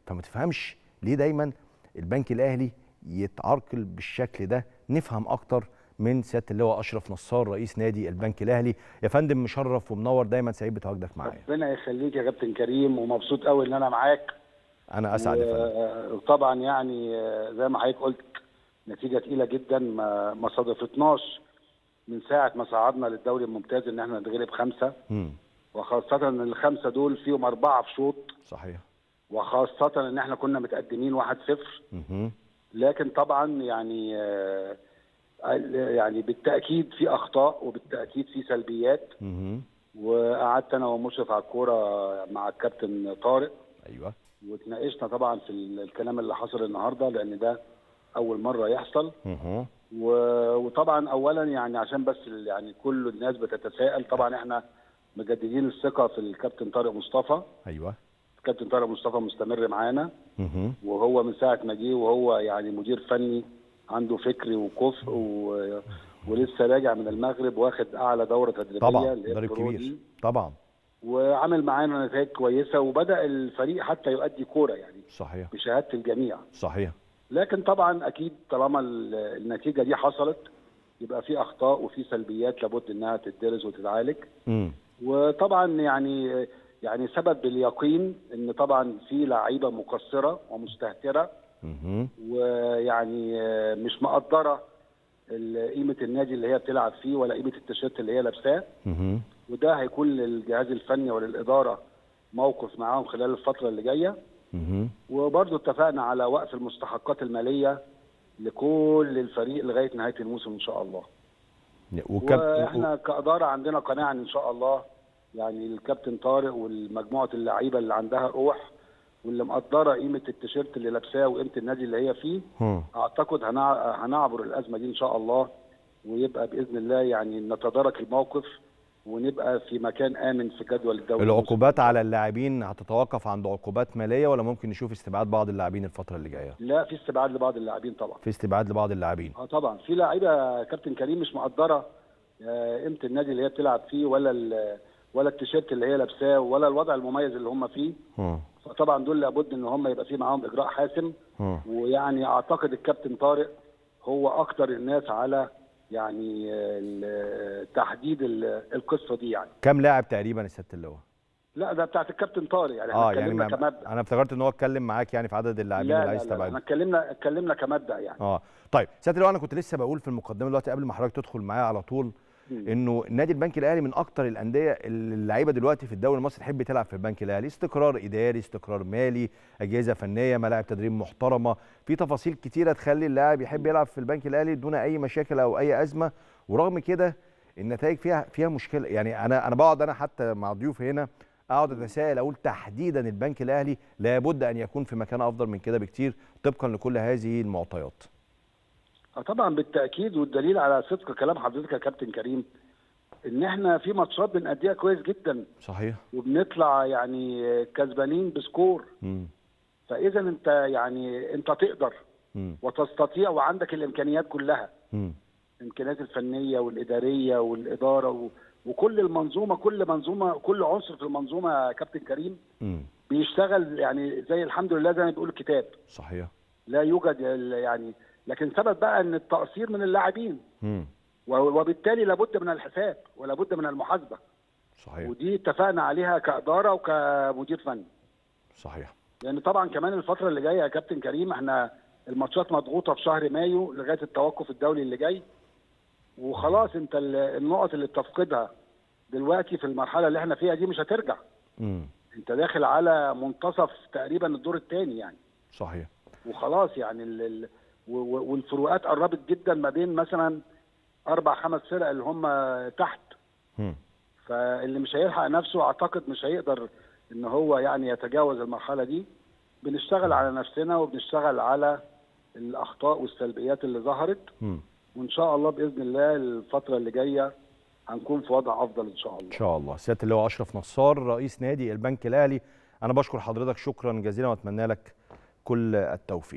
فما تفهمش ليه دايما البنك الاهلي يتعرقل بالشكل ده نفهم اكتر من سياده اللواء اشرف نصار رئيس نادي البنك الاهلي يا فندم مشرف ومنور دايما سعيد بتواجدك معايا ربنا يخليك يا كابتن كريم ومبسوط قوي ان انا معاك انا اسعد يا فندم وطبعا يعني آه، زي ما حضرتك قلت نتيجه تقيله جدا ما ما صادفتناش من ساعه ما صعدنا للدوري الممتاز ان احنا نتغلب خمسه مم. وخاصه ان الخمسه دول فيهم اربعه في شوط صحيح وخاصه ان احنا كنا متقدمين 1-0 مهم. لكن طبعا يعني آه، يعني بالتاكيد في اخطاء وبالتاكيد في سلبيات مهم. وقعدت انا ومشرف على الكوره مع الكابتن طارق ايوه واتناقشنا طبعا في ال- الكلام اللي حصل النهارده لان ده اول مره يحصل مهم. و- وطبعا اولا يعني عشان بس ال- يعني كل الناس بتتساءل طبعا احنا مجددين الثقه في الكابتن طارق مصطفى ايوه الكابتن طارق مصطفى مستمر معانا مهم. وهو من ساعه ما جه وهو يعني مدير فني عنده فكر وكفء و... ولسه راجع من المغرب واخد اعلى دوره تدريبيه طبعا اللي هي مدرب البرو كبير دي. طبعا وعمل معانا نتائج كويسه وبدا الفريق حتى يؤدي كوره يعني صحيح بشهاده الجميع صحيح لكن طبعا اكيد طالما ال- النتيجه دي حصلت يبقى في اخطاء وفي سلبيات لابد انها تدرس وتتعالج مم. وطبعا يعني يعني سبب باليقين ان طبعا في لعيبه مقصره ومستهتره مهم. ويعني آه، مش مقدره ال- قيمه النادي اللي هي بتلعب فيه ولا قيمه التيشيرت اللي هي لابساه مهم. وده هيكون للجهاز الفني وللاداره موقف معاهم خلال الفتره اللي جايه مهم. وبرضه اتفقنا على وقف المستحقات الماليه لكل الفريق لغايه نهايه الموسم ان شاء الله. وكاب... واحنا كاداره عندنا قناعه ان شاء الله يعني الكابتن طارق والمجموعه اللعيبه اللي عندها روح واللي مقدره قيمه التيشيرت اللي لابساه وقيمه النادي اللي هي فيه هم. اعتقد هنع- هنعبر الازمه دي ان شاء الله ويبقى باذن الله يعني نتدارك الموقف ونبقى في مكان امن في جدول الدوري العقوبات على اللاعبين هتتوقف عند عقوبات ماليه ولا ممكن نشوف استبعاد بعض اللاعبين الفتره اللي جايه لا في استبعاد لبعض اللاعبين طبعا في استبعاد لبعض اللاعبين اه طبعا في لعيبه كابتن كريم مش مقدره آه، قيمه النادي اللي هي بتلعب فيه ولا ال- ولا التيشيرت اللي هي لابساه ولا الوضع المميز اللي هم فيه هم. فطبعا دول لابد ان هم يبقى في معاهم اجراء حاسم هم. ويعني اعتقد الكابتن طارق هو اكتر الناس على يعني آه، ال- تحديد ال- القصه دي يعني كام لاعب تقريبا يا سياده اللواء لا ده بتاعت الكابتن طارق يعني احنا اه يعني اتكلمنا ما كمبدا انا افتكرت ان هو اتكلم معاك يعني في عدد اللاعبين لا اللي لا, عايز لا, لا تبعده احنا اتكلمنا اتكلمنا كمبدا يعني اه طيب سياده اللواء انا كنت لسه بقول في المقدمه دلوقتي قبل ما حضرتك تدخل معايا على طول انه نادي البنك الاهلي من اكتر الانديه اللي اللعيبه دلوقتي في الدوري المصري تحب تلعب في البنك الاهلي استقرار اداري استقرار مالي اجهزه فنيه ملاعب تدريب محترمه في تفاصيل كتيره تخلي اللاعب يحب يلعب في البنك الاهلي دون اي مشاكل او اي ازمه ورغم كده النتائج فيها فيها مشكله يعني انا انا بقعد انا حتى مع ضيوفي هنا اقعد اتساءل اقول تحديدا البنك الاهلي لابد ان يكون في مكان افضل من كده بكتير طبقا لكل هذه المعطيات اه طبعا بالتاكيد والدليل على صدق كلام حضرتك يا كابتن كريم ان احنا في ماتشات بنأديها كويس جدا صحيح وبنطلع يعني كسبانين بسكور امم فاذا انت يعني انت تقدر امم وتستطيع وعندك الامكانيات كلها امم الامكانيات الفنيه والاداريه والاداره و... وكل المنظومه كل منظومه كل عنصر في المنظومه يا كابتن كريم امم بيشتغل يعني زي الحمد لله زي ما بيقول الكتاب صحيح لا يوجد ال- يعني لكن سبب بقى ان التقصير من اللاعبين امم و- وبالتالي لابد من الحساب ولابد من المحاسبه صحيح ودي اتفقنا عليها كاداره وكمدير فني صحيح لان طبعا كمان الفتره اللي جايه يا كابتن كريم احنا الماتشات مضغوطه في شهر مايو لغايه التوقف الدولي اللي جاي وخلاص انت ال- النقط اللي بتفقدها دلوقتي في المرحله اللي احنا فيها دي مش هترجع امم انت داخل على منتصف تقريبا الدور الثاني يعني صحيح وخلاص يعني ال ال و- و- والفروقات قربت جدا ما بين مثلا اربع خمس فرق اللي هم تحت امم فاللي مش هيلحق نفسه اعتقد مش هيقدر ان هو يعني يتجاوز المرحله دي بنشتغل على نفسنا وبنشتغل على الاخطاء والسلبيات اللي ظهرت امم وان شاء الله باذن الله الفتره اللي جايه هنكون في وضع افضل ان شاء الله ان شاء الله سياده اللواء اشرف نصار رئيس نادي البنك الاهلي انا بشكر حضرتك شكرا جزيلا واتمنى لك كل التوفيق